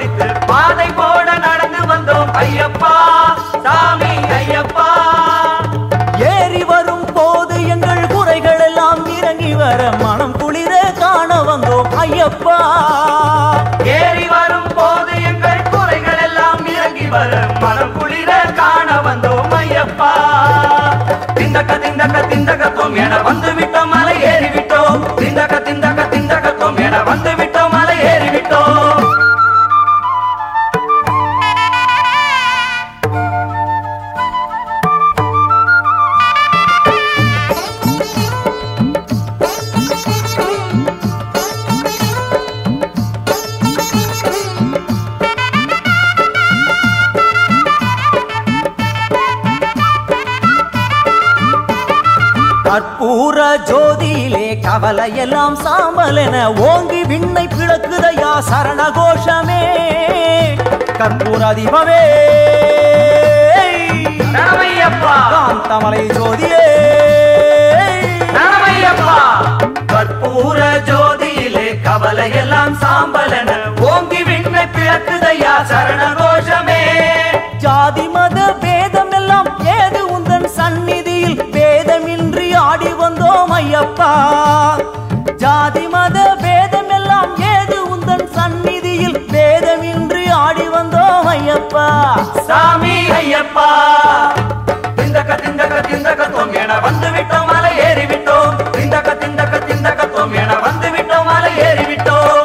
முடித்து பாதை போட நடந்து வந்தோம் ஐயப்பா சாமி ஐயப்பா ஏறி வரும் போது எங்கள் குறைகள் எல்லாம் இறங்கி வர மனம் குளிர காண வந்தோம் ஐயப்பா ஏறி வரும் போது எங்கள் குறைகள் எல்லாம் இறங்கி வர மனம் குளிர காண வந்தோம் ஐயப்பா திண்டக்க திண்டக்க திண்டகத்தோம் என வந்து விட்டோம் மலை ஏறி விட்டோம் திண்டக்க திண்டக்க திண்டகத்தோம் என வந்து விட்டோம் மலை ஏறி விட்டோம் கற்பூர ஜோதியிலே கவலையெல்லாம் சாம்பல் என ஓங்கி விண்ணை பிளக்குதையா சரண கோஷமே கற்பூர தீபமே நரமையப்பா காந்தமலை ஜோதியே நரமையப்பா கற்பூர ஜோதியிலே கவலை எல்லாம் சாம்பலன ஓங்கி விண்ணை பிளக்குதையா சரண கோஷமே ஜாதி மத பேதம் எல்லாம் ஏது உந்தன் சந்நிதியில் பேதமின்றி ஆடி வந்தோம் ஐயப்பா ஜாதி மத பேதம் எல்லாம் ஏது உந்தன் சந்நிதியில் பேதமின்றி ஆடி வந்தோம் ஐயப்பா சாமி ஐயப்பா திந்தக்க திந்தக்க திந்தக்கத்தோம் என வந்து விட்டோம் மலை ஏறி விட்டோம் திந்தக்க திந்தக்க திந்தக்கத்தோம் என வந்து விட்டோம் மலை ஏறி விட்டோம்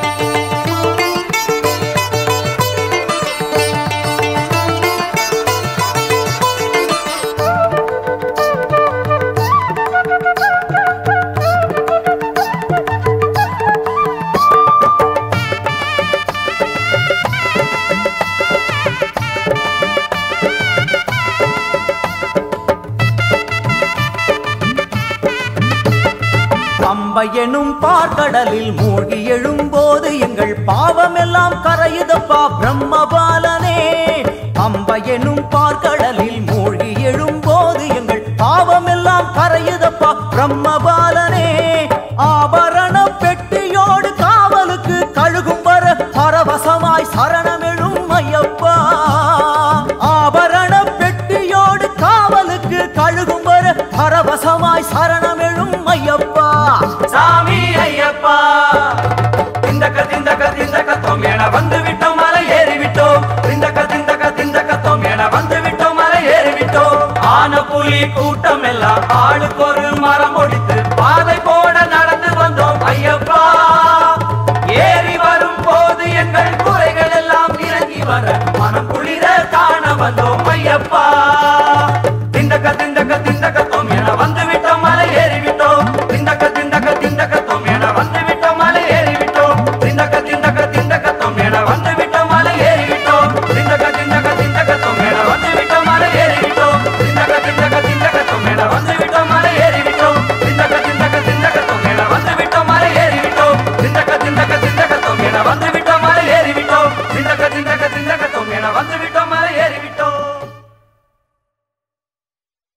பம்பை எனும் பார்க்கடலில் மூழ்கி எழும்போது எங்கள் பாவம் எல்லாம் கரையுதப்பா பிரம்மபாலனே பம்பை எனும் பார்க்கடலில் மூழ்கி எழும்போது எங்கள் பாவம் எல்லாம் கரையுதப்பா பிரம்மபாலனே ஆபரண பெட்டியோடு காவலுக்கு கழுகும் வர பரவசமாய் சரணமெழும் ஐயப்பா ஆபரண பெட்டியோடு காவலுக்கு கழுகும் வர பரவசமாய் சரணமெழும் ஐயப்பா சாமி ஐயப்பா திந்தக்க திந்தக்க திந்தக்கத்தோம் என வந்து விட்டோம் மலை ஏறி விட்டோம் திந்தக்க திந்தக்க திந்தக்கத்தோம் என வந்து விட்டோம் மலை ஏறி விட்டோம் ஆன புலி கூட்டம் எல்லாம் ஆளுக்கு ஒரு மரம் ஒடித்து பாதை போட நடந்து வந்தோம் ஐயப்பா ஏறி வரும் போது எங்கள் குறைகள் எல்லாம் இறங்கி வர மனம் குளிர காண வந்தோம் ஐயப்பா திண்டக்க திண்டக்க திண்டக்கத்தோம் என வந்து விட்டோம் மலை ஏறி விட்டோம் திண்டக்க திண்டக்க திண்டக்கத்தோம் என வந்து விட்டோம் மலை ஏறி விட்டோம் திண்டக்க திண்டக்க திண்டக்கத்தோம் என வந்து விட்டோம் மலை ஏறி விட்டோம் திண்டக்க திண்டக்க திண்டக்கத்தோம் என வந்து விட்டோம் மலை ஏறி விட்டோம் திண்டக்க திண்டக்க திண்டக்கத்தோம் என வந்து விட்டோம் மலை ஏறி விட்டோம் திண்டக்க திண்டக்க திண்டக்கத்தோம் என வந்து விட்டோம் மலை ஏறி விட்டோம் திண்டக்க திண்டக்க திண்டக்கத்தோம் என வந்து விட்டோம் மலை ஏறி விட்டோம் திண்டக்க திண்டக்க திண்டக்கத்தோம் என வந்து விட்டோம்